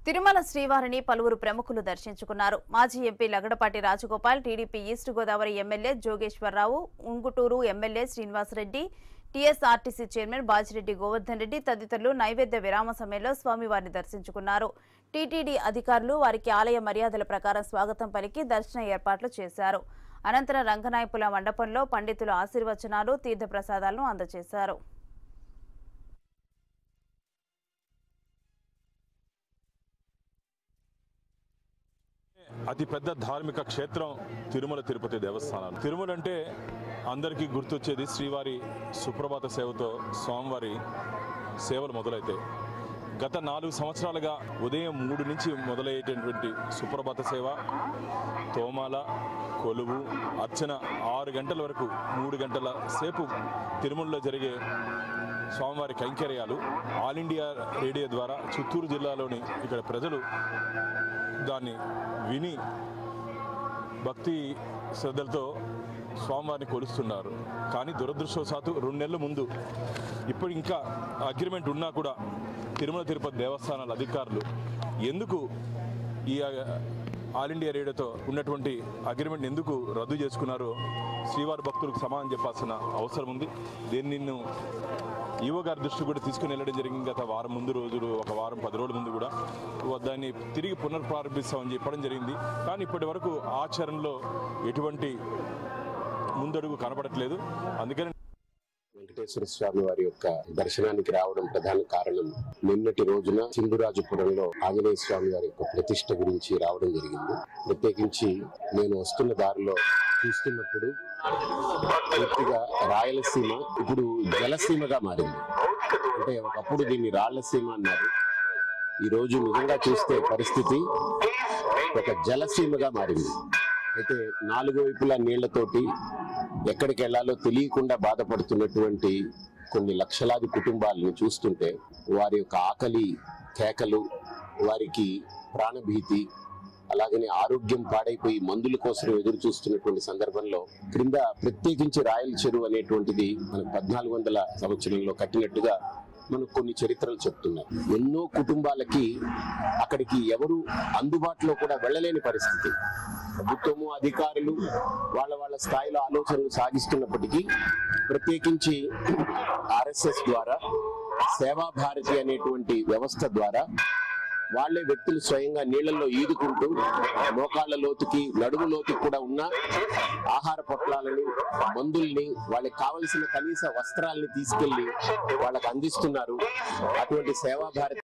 తిరుమల శ్రీవారిని పలువురు ప్రముఖులు దర్శించుకున్నారు మాజీ MP Lagadapati Rajagopal TDP east Godavari MLA Jogeswara Rao Unguturu MLA Srinivasa Reddy TSRTC chairman Bajireddy Govardhan Reddy తదితరులు నైవేద్య విరామ సమయంలో స్వామివారిని దర్శించుకున్నారు టీటీడీ అధికారులు వారికి ఆలయ మర్యాదల ప్రకారం స్వాగతం పలికి దర్శన ఏర్పాట్లు చేశారు అనంతరం రంగనాయకుల మండపంలో పండితుల ఆశీర్వచనాలు తీర్థప్రసాదాలను అందజేశారు అతి పెద్ద ధార్మిక క్షేత్రం తిరుమల తిరుపతి దేవస్థానాలు తిరుమల అంటే అందరికీ గుర్తొచ్చేది శ్రీవారి సుప్రభాత సేవతో స్వామివారి సేవలు మొదలైతాయి గత నాలుగు సంవత్సరాలుగా ఉదయం మూడు నుంచి మొదలయ్యేటటువంటి సుప్రభాత సేవ తోమాల కొలువు అర్చన ఆరు గంటల వరకు మూడు గంటల సేపు తిరుమలలో జరిగే స్వామివారి కైంకర్యాలు ఆల్ ఇండియా రేడియో ద్వారా చిత్తూరు జిల్లాలోని ఇక్కడ ప్రజలు దాన్ని విని భక్తి శ్రద్ధలతో స్వామివారిని కొలుస్తున్నారు కానీ దురదృష్టవశాత్తు రెండు నెలల ముందు ఇప్పుడు ఇంకా అగ్రిమెంట్ ఉన్నా కూడా తిరుమల తిరుపతి దేవస్థానాల అధికారులు ఎందుకు ఈ ఆ, ఆల్ ఇండియా రేడియోతో ఉన్నటువంటి అగ్రిమెంట్ ఎందుకు రద్దు చేసుకున్నారో శ్రీవారి భక్తులకు సమాధానం చెప్పాల్సిన అవసరం ఉంది దీన్ని నిన్ను ఈవో గారి దృష్టి కూడా తీసుకుని వెళ్ళడం జరిగింది గత వారం ముందు రోజులు ఒక వారం పది రోజుల ముందు కూడా దాన్ని తిరిగి పునర్ప్రారంభిస్తామని చెప్పడం జరిగింది కానీ ఇప్పటి వరకు ఆచరణలో ఎటువంటి ముందడుగు కనపడట్లేదు అందుకని వెంకటేశ్వర స్వామి వారి యొక్క దర్శనానికి రావడం ప్రధాన కారణం నిన్నటి రోజున సింధురాజపురంలో ఆంజనేయ స్వామి వారి యొక్క ప్రతిష్ట గురించి రావడం జరిగింది ప్రత్యేకించి నేను వస్తున్న దారిలో చూస్తున్నప్పుడు పూర్తిగా రాయలసీమ ఇప్పుడు జలసీమగా మారింది అంటే ఒకప్పుడు దీన్ని రాళ్లసీమ అన్నారు ఈ రోజు నిజంగా చూస్తే పరిస్థితి ఒక జలసీమగా మారింది అయితే నాలుగు వైపులా నీళ్లతోటి ఎక్కడికి వెళ్లాలో తెలియకుండా బాధపడుతున్నటువంటి కొన్ని లక్షలాది కుటుంబాలను చూస్తుంటే వారి యొక్క ఆకలి కేకలు వారికి ప్రాణభీతి అలాగనే ఆరోగ్యం పాడైపోయి మందుల కోసం ఎదురు చూస్తున్నటువంటి సందర్భంలో క్రింద ప్రత్యేకించి రాయల చెరువు అనేటువంటిది మనకు పద్నాలుగు వందల సంవత్సరంలో కట్టినట్టుగా మనకు కొన్ని చరిత్రలు చెప్తున్నాయి ఎన్నో కుటుంబాలకి అక్కడికి ఎవరు అందుబాటులో కూడా వెళ్ళలేని పరిస్థితి ప్రభుత్వము అధికారులు వాళ్ళ వాళ్ళ స్థాయిలో ఆలోచనలు సాగిస్తున్నప్పటికీ ప్రత్యేకించి ఆర్ఎస్ఎస్ ద్వారా సేవా భారతి అనేటువంటి వ్యవస్థ ద్వారా వాళ్ళే వ్యక్తులు స్వయంగా నీళ్లలో ఈదుకుంటూ మోకాళ్ళ లోతుకి నడుము లోతుకి కూడా ఉన్న ఆహార పొట్లాలని మందుల్ని వాళ్ళకి కావలసిన కనీస వస్త్రాలని తీసుకెళ్లి వాళ్ళకి అందిస్తున్నారు అటువంటి సేవా భారతి